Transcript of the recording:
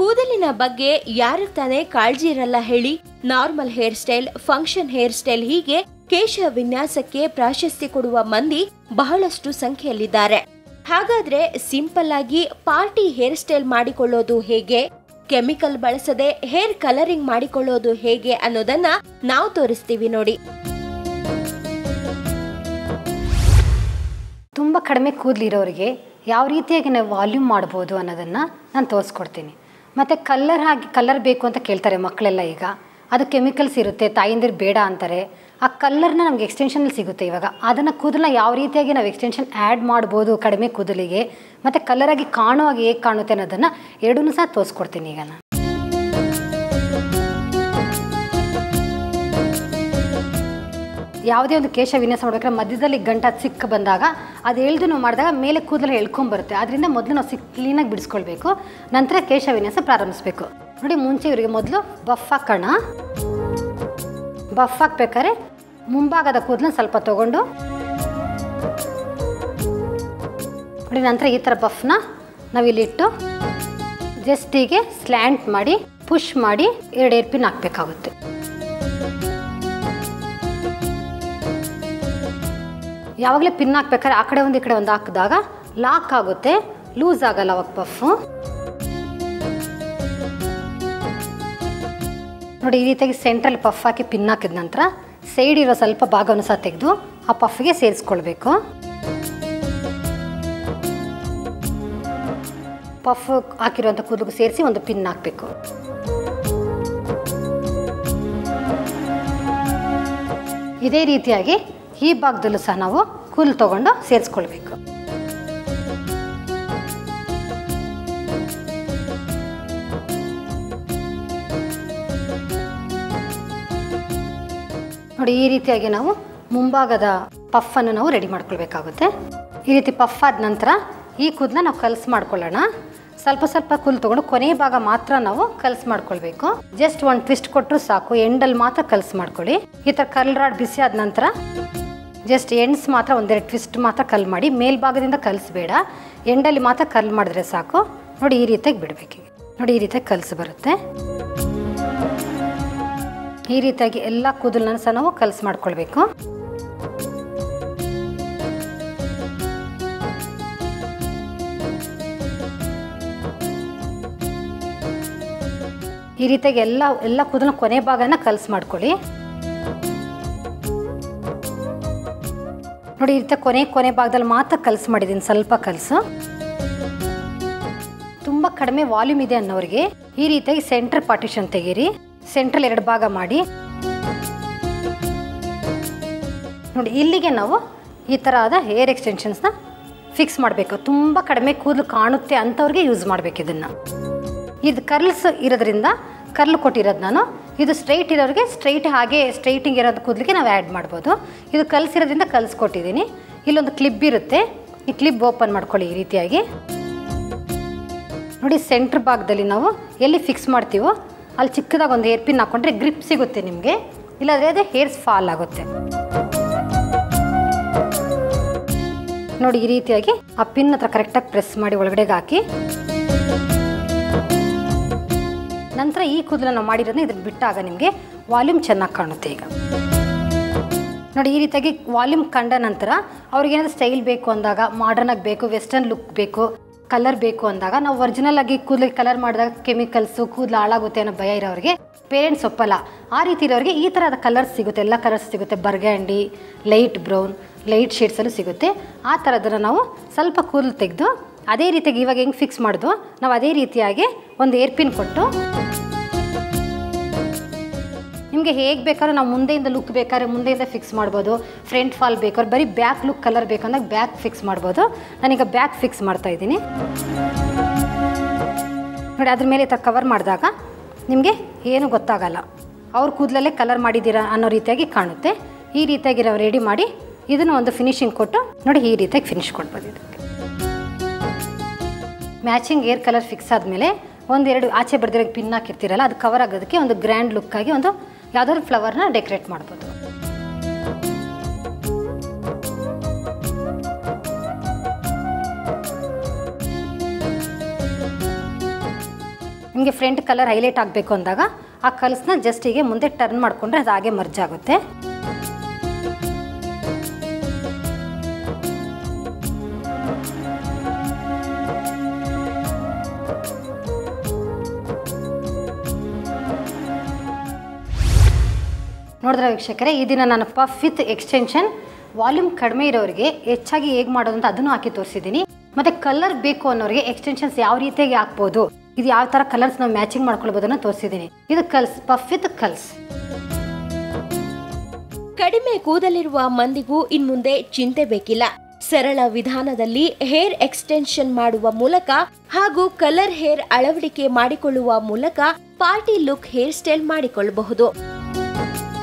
ಕೂದಲಿನ ಬಗ್ಗೆ ಯಾರಿಗೆ ತಾನೇ ಕಾಳಜಿ ಇರಲ್ಲ ಹೇಳಿ normal hair style function hair style ಹೀಗೆ ಕೇಶ ವಿನ್ಯಾಸಕ್ಕೆ ಪ್ರಾಶಸ್ತ್ಯ ಕೊಡುವ ಮಂದಿ ಬಹಳಷ್ಟು ಸಂಖ್ಯೆಯಲ್ಲಿದ್ದಾರೆ ಹಾಗಾದ್ರೆ ಸಿಂಪಲ್ ಆಗಿ ಪಾರ್ಟಿ ಹೇರ್ ಸ್ಟೈಲ್ ಮಾಡಿಕೊಳ್ಳೋದು ಹೇಗೆ ಕೆಮಿಕಲ್ ಬಳಸದೆ ಹೇರ್ ಕಲರಿಂಗ್ ಮಾಡಿಕೊಳ್ಳೋದು ಹೇಗೆ ಅನ್ನೋದನ್ನ ನಾವು ತೋರಿಸ್ತೀವಿ ನೋಡಿ ತುಂಬ ಕಡಿಮೆ ಕೂದಲಿರೋರಿಗೆ ಯಾವ ರೀತಿಯಾಗಿ ನಾವು ವಾಲ್ಯೂಮ್ ಮಾಡ್ಬೋದು ಅನ್ನೋದನ್ನು ನಾನು ತೋರಿಸ್ಕೊಡ್ತೀನಿ ಮತ್ತು ಕಲ್ಲರ್ ಹಾಕಿ ಕಲ್ಲರ್ ಬೇಕು ಅಂತ ಕೇಳ್ತಾರೆ ಮಕ್ಕಳೆಲ್ಲ ಈಗ ಅದು ಕೆಮಿಕಲ್ಸ್ ಇರುತ್ತೆ ತಾಯಿಂದಿರು ಬೇಡ ಅಂತಾರೆ ಆ ಕಲ್ಲರ್ನ ನಮ್ಗೆ ಎಕ್ಸ್ಟೆನ್ಷನಲ್ಲಿ ಸಿಗುತ್ತೆ ಇವಾಗ ಅದನ್ನು ಕೂದಲನ್ನ ಯಾವ ರೀತಿಯಾಗಿ ನಾವು ಎಕ್ಸ್ಟೆನ್ಷನ್ ಆ್ಯಡ್ ಮಾಡ್ಬೋದು ಕಡಿಮೆ ಕೂದಲಿಗೆ ಮತ್ತು ಕಲ್ಲರಾಗಿ ಕಾಣೋ ಹಾಗೆ ಹೇಗೆ ಕಾಣುತ್ತೆ ಅನ್ನೋದನ್ನು ಎರಡೂ ಸಹ ತೋರಿಸ್ಕೊಡ್ತೀನಿ ಈಗ ನಾನು ಯಾವುದೇ ಒಂದು ಕೇಶ ವಿನ್ಯಾಸ ಮಾಡ್ಬೇಕಾದ್ರೆ ಮಧ್ಯದಲ್ಲಿ ಗಂಟ ಸಿಕ್ಕ ಬಂದಾಗ ಅದು ಎಳ್ದು ನಾವು ಮಾಡಿದಾಗ ಮೇಲೆ ಕೂದಲು ಎಳ್ಕೊಂಬರುತ್ತೆ ಅದರಿಂದ ಮೊದಲು ನಾವು ಸಿಕ್ ಕ್ಲೀನಾಗಿ ಬಿಡಿಸ್ಕೊಳ್ಬೇಕು ನಂತರ ಕೇಶ ವಿನ್ಯಾಸ ಪ್ರಾರಂಭಿಸಬೇಕು ನೋಡಿ ಮುಂಚೆ ಇವರಿಗೆ ಮೊದಲು ಬಫ್ ಹಾಕೋಣ ಬಫ್ ಹಾಕ್ಬೇಕಾದ್ರೆ ಮುಂಭಾಗದ ಕೂದಲನ್ನ ಸ್ವಲ್ಪ ತಗೊಂಡು ನೋಡಿ ನಂತರ ಈ ಥರ ಬಫ್ನ ನಾವಿಲ್ಲಿಟ್ಟು ಜಸ್ಟ್ ಹೀಗೆ ಸ್ಲ್ಯಾಂಟ್ ಮಾಡಿ ಪುಷ್ ಮಾಡಿ ಎರಡು ಏರ್ ಪಿನ್ ಹಾಕಬೇಕಾಗುತ್ತೆ ಯಾವಾಗಲೇ ಪಿನ್ ಹಾಕ್ಬೇಕಾದ್ರೆ ಆ ಕಡೆ ಒಂದು ಈ ಕಡೆ ಒಂದು ಹಾಕಿದಾಗ ಲಾಕ್ ಆಗುತ್ತೆ ಲೂಸ್ ಆಗಲ್ಲ ಅವಾಗ ಪಫು ನೋಡಿ ಈ ರೀತಿಯಾಗಿ ಸೆಂಟ್ರಲ್ಲಿ ಪಫ್ ಹಾಕಿ ಪಿನ್ ಹಾಕಿದ ನಂತರ ಸೈಡ್ ಇರೋ ಸ್ವಲ್ಪ ಭಾಗವನ್ನು ಸಹ ತೆಗೆದು ಆ ಪಫ್ಗೆ ಸೇರಿಸ್ಕೊಳ್ಬೇಕು ಪಫ್ ಹಾಕಿರುವಂಥ ಕೂದಲಿಗೆ ಸೇರಿಸಿ ಒಂದು ಪಿನ್ ಹಾಕಬೇಕು ಇದೇ ರೀತಿಯಾಗಿ ಈ ಭಾಗದಲ್ಲೂ ಸಹ ನಾವು ಕೂದಲು ತಗೊಂಡು ಸೇರಿಸ್ಕೊಳ್ಬೇಕು ನೋಡಿ ಈ ರೀತಿಯಾಗಿ ನಾವು ಮುಂಭಾಗದ ಪಫನ್ನು ನಾವು ರೆಡಿ ಮಾಡ್ಕೊಳ್ಬೇಕಾಗುತ್ತೆ ಈ ರೀತಿ ಪಫ್ ಆದ ನಂತರ ಈ ಕೂದಲ ನಾವು ಕಲಸಿ ಮಾಡ್ಕೊಳ್ಳೋಣ ಸ್ವಲ್ಪ ಸ್ವಲ್ಪ ಕೂದಲು ತೊಗೊಂಡು ಕೊನೆ ಭಾಗ ಮಾತ್ರ ನಾವು ಕಲಸಿ ಮಾಡ್ಕೊಳ್ಬೇಕು ಜಸ್ಟ್ ಒಂದು ಟ್ವಿಸ್ಟ್ ಕೊಟ್ಟರು ಸಾಕು ಎಂಡಲ್ಲಿ ಮಾತ್ರ ಕಲಸಿ ಮಾಡ್ಕೊಳ್ಳಿ ಈ ಥರ ಕಲ್ ರಾಡ್ ಬಿಸಿ ಆದ ನಂತರ ಜಸ್ಟ್ ಎಂಡ್ಸ್ ಮಾತ್ರ ಒಂದೆರಡು ಟ್ವಿಸ್ಟ್ ಮಾತ್ರ ಕಲ್ ಮಾಡಿ ಮೇಲ್ಭಾಗದಿಂದ ಕಲಿಸ್ಬೇಡ ಎಂಡಲ್ಲಿ ಮಾತ್ರ ಕಲ್ ಮಾಡಿದ್ರೆ ಸಾಕು ನೋಡಿ ಈ ರೀತಿಯಾಗಿ ಬಿಡಬೇಕು ನೋಡಿ ಈ ರೀತಿಯಾಗಿ ಕಲಸಿ ಬರುತ್ತೆ ಈ ರೀತಿಯಾಗಿ ಎಲ್ಲ ಕೂದಲನ್ನ ಸಹ ನಾವು ಕಲಸಿ ಮಾಡ್ಕೊಳ್ಬೇಕು ಈ ರೀತಿಯಾಗಿ ಎಲ್ಲ ಎಲ್ಲ ಕೂದಲನ್ನ ಕೊನೆ ಭಾಗನ ಕಲಸಿ ಮಾಡ್ಕೊಳ್ಳಿ ನೋಡಿ ಈ ರೀತಿ ಕೊನೆ ಕೊನೆ ಭಾಗದಲ್ಲಿ ಮಾತ್ರ ಕಲಸಿ ಮಾಡಿದ್ದೀನಿ ಸ್ವಲ್ಪ ಕಲಸು ತುಂಬ ಕಡಿಮೆ ವಾಲ್ಯೂಮ್ ಇದೆ ಅನ್ನೋರಿಗೆ ಈ ರೀತಿಯಾಗಿ ಸೆಂಟ್ರ್ ಪಾರ್ಟಿಷನ್ ತೆಗೀರಿ ಸೆಂಟ್ರಲ್ ಎರಡು ಭಾಗ ಮಾಡಿ ನೋಡಿ ಇಲ್ಲಿಗೆ ನಾವು ಈ ಥರ ಆದ ಹೇರ್ ಎಕ್ಸ್ಟೆನ್ಷನ್ಸ್ನ ಫಿಕ್ಸ್ ಮಾಡಬೇಕು ತುಂಬ ಕಡಿಮೆ ಕೂದಲು ಕಾಣುತ್ತೆ ಅಂಥವ್ರಿಗೆ ಯೂಸ್ ಮಾಡಬೇಕು ಇದನ್ನು ಇದು ಕರ್ಲ್ಸ್ ಇರೋದ್ರಿಂದ ಕರ್ಲ್ ಕೊಟ್ಟಿರೋದು ನಾನು ಇದು ಸ್ಟ್ರೈಟ್ ಇರೋರಿಗೆ ಸ್ಟ್ರೈಟ್ ಹಾಗೆ ಸ್ಟ್ರೈಟಿಂಗ್ ಇರೋದು ಕೂದಲಿಗೆ ನಾವು ಆ್ಯಡ್ ಮಾಡ್ಬೋದು ಇದು ಕಲ್ಸಿರೋದ್ರಿಂದ ಕಲಿಸ್ಕೊಟ್ಟಿದ್ದೀನಿ ಇಲ್ಲೊಂದು ಕ್ಲಿಪ್ ಇರುತ್ತೆ ಈ ಕ್ಲಿಪ್ ಓಪನ್ ಮಾಡ್ಕೊಳ್ಳಿ ಈ ರೀತಿಯಾಗಿ ನೋಡಿ ಸೆಂಟ್ರ್ ಭಾಗದಲ್ಲಿ ನಾವು ಎಲ್ಲಿ ಫಿಕ್ಸ್ ಮಾಡ್ತೀವೋ ಅಲ್ಲಿ ಚಿಕ್ಕದಾಗ ಒಂದು ಏರ್ ಪಿನ್ ಹಾಕೊಂಡ್ರೆ ಗ್ರಿಪ್ ಸಿಗುತ್ತೆ ನಿಮಗೆ ಇಲ್ಲಾಂದರೆ ಅದೇ ಹೇರ್ಸ್ ಫಾಲ್ ಆಗುತ್ತೆ ನೋಡಿ ಈ ರೀತಿಯಾಗಿ ಆ ಪಿನ್ ಹತ್ರ ಕರೆಕ್ಟಾಗಿ ಪ್ರೆಸ್ ಮಾಡಿ ಒಳಗಡೆಗೆ ಹಾಕಿ ನಂತರ ಈ ಕೂದಲು ನಾವು ಮಾಡಿರೋದನ್ನ ಇದನ್ನ ಬಿಟ್ಟಾಗ ನಿಮಗೆ ವಾಲ್ಯೂಮ್ ಚೆನ್ನಾಗಿ ಕಾಣುತ್ತೆ ಈಗ ನೋಡಿ ಈ ರೀತಿಯಾಗಿ ವಾಲ್ಯೂಮ್ ಕಂಡ ನಂತರ ಅವ್ರಿಗೇನಾದ್ರು ಸ್ಟೈಲ್ ಬೇಕು ಅಂದಾಗ ಮಾಡರ್ನ್ ಆಗಿ ಬೇಕು ವೆಸ್ಟರ್ನ್ ಲುಕ್ ಬೇಕು ಕಲರ್ ಬೇಕು ಅಂದಾಗ ನಾವು ಒರಿಜಿನಲ್ ಆಗಿ ಕೂದಲಿಗೆ ಕಲರ್ ಮಾಡಿದಾಗ ಕೆಮಿಕಲ್ಸು ಕೂದಲು ಹಾಳಾಗುತ್ತೆ ಅನ್ನೋ ಭಯ ಇರೋರಿಗೆ ಪೇರೆಂಟ್ಸ್ ಒಪ್ಪಲ್ಲ ಆ ರೀತಿ ಇರೋರಿಗೆ ಈ ಥರದ ಕಲರ್ಸ್ ಸಿಗುತ್ತೆ ಎಲ್ಲ ಕಲರ್ಸ್ ಸಿಗುತ್ತೆ ಬರ್ಗ್ಯಾಂಡಿ ಲೈಟ್ ಬ್ರೌನ್ ಲೈಟ್ ಶೇಡ್ಸಲ್ಲೂ ಸಿಗುತ್ತೆ ಆ ಥರದನ್ನು ನಾವು ಸ್ವಲ್ಪ ಕೂದಲು ತೆಗೆದು ಅದೇ ರೀತಿಯಾಗಿ ಇವಾಗ ಹೆಂಗೆ ಫಿಕ್ಸ್ ಮಾಡಿದ್ವು ನಾವು ಅದೇ ರೀತಿಯಾಗಿ ಒಂದು ಏರ್ ಪಿನ್ ಕೊಟ್ಟು ನಿಮಗೆ ಹೇಗೆ ಬೇಕಾದ್ರೂ ನಾವು ಮುಂದೆಯಿಂದ ಲುಕ್ ಬೇಕಾದ್ರೆ ಮುಂದೆಯಿಂದ ಫಿಕ್ಸ್ ಮಾಡ್ಬೋದು ಫ್ರಂಟ್ ಫಾಲ್ ಬೇಕಾದ್ರೆ ಬರೀ ಬ್ಯಾಕ್ ಲುಕ್ ಕಲರ್ ಬೇಕಂದಾಗ ಬ್ಯಾಕ್ ಫಿಕ್ಸ್ ಮಾಡ್ಬೋದು ನಾನೀಗ ಬ್ಯಾಕ್ ಫಿಕ್ಸ್ ಮಾಡ್ತಾ ಇದ್ದೀನಿ ನೋಡಿ ಅದ್ರ ಮೇಲೆ ಈ ಥರ ಕವರ್ ಮಾಡಿದಾಗ ನಿಮಗೆ ಏನು ಗೊತ್ತಾಗಲ್ಲ ಅವ್ರ ಕೂದಲಲ್ಲೇ ಕಲರ್ ಮಾಡಿದ್ದೀರಾ ಅನ್ನೋ ರೀತಿಯಾಗಿ ಕಾಣುತ್ತೆ ಈ ರೀತಿಯಾಗಿ ನಾವು ರೆಡಿ ಮಾಡಿ ಇದನ್ನು ಒಂದು ಫಿನಿಶಿಂಗ್ ಕೊಟ್ಟು ನೋಡಿ ಈ ರೀತಿಯಾಗಿ ಫಿನಿಶ್ ಕೊಡ್ಬೋದು ಇದಕ್ಕೆ ಮ್ಯಾಚಿಂಗ್ ಏರ್ ಕಲರ್ ಫಿಕ್ಸ್ ಆದಮೇಲೆ ಒಂದೆರಡು ಆಚೆ ಬರ್ದಿರೋ ಪಿನ್ ಹಾಕಿರ್ತೀರಲ್ಲ ಅದು ಕವರ್ ಆಗೋದಕ್ಕೆ ಒಂದು ಗ್ರ್ಯಾಂಡ್ ಲುಕ್ಕಾಗಿ ಒಂದು ಯಾವುದಾದ್ರು ಫ್ಲವರ್ನ ಡೆಕೋರೇಟ್ ಮಾಡ್ಬೋದು ನಿಮಗೆ ಫ್ರಂಟ್ ಕಲರ್ ಹೈಲೈಟ್ ಆಗಬೇಕು ಅಂದಾಗ ಆ ಕಲ್ಸ್ನ ಜಸ್ಟ್ ಹೀಗೆ ಮುಂದೆ ಟರ್ನ್ ಮಾಡಿಕೊಂಡ್ರೆ ಅದು ಹಾಗೆ ಮರ್ಜ್ ಆಗುತ್ತೆ ನೋಡಿದ್ರೆ ವೀಕ್ಷಕರೇ ಈ ದಿನ ನಾನು ಪಫ್ ವಿತ್ ಎಕ್ಸ್ಟೆನ್ಷನ್ ವಾಲ್ಯೂಮ್ ಕಡಿಮೆ ಇರೋರಿಗೆ ಹೆಚ್ಚಾಗಿ ಹೇಗೆ ಮಾಡೋದು ಅಂತ ಅದನ್ನು ಹಾಕಿ ತೋರಿಸಿದ್ದೀನಿ ಮತ್ತು ಕಲರ್ ಬೇಕು ಅನ್ನೋರಿಗೆ ಎಕ್ಸ್ಟೆನ್ಷನ್ಸ್ ಯಾವ ರೀತಿಯಾಗಿ ಹಾಕ್ಬೋದು ಇದು ಯಾವ ಥರ ಕಲರ್ಸ್ ನಾವು ಮ್ಯಾಚಿಂಗ್ ಮಾಡ್ಕೊಳ್ಬೋದನ್ನು ತೋರಿಸಿದ್ದೀನಿ ಇದು ಕಲ್ಸ್ ಪಫ್ ವಿತ್ ಕಲ್ಸ್ ಕಡಿಮೆ ಕೂದಲಿರುವ ಮಂದಿಗೂ ಇನ್ಮುಂದೆ ಚಿಂತೆ ಬೇಕಿಲ್ಲ ಸರಳ ವಿಧಾನದಲ್ಲಿ ಹೇರ್ ಎಕ್ಸ್ಟೆನ್ಷನ್ ಮಾಡುವ ಮೂಲಕ ಹಾಗೂ ಕಲರ್ ಹೇರ್ ಅಳವಡಿಕೆ ಮಾಡಿಕೊಳ್ಳುವ ಮೂಲಕ ಪಾರ್ಟಿ ಲುಕ್ ಹೇರ್ ಸ್ಟೈಲ್ ಮಾಡಿಕೊಳ್ಳಬಹುದು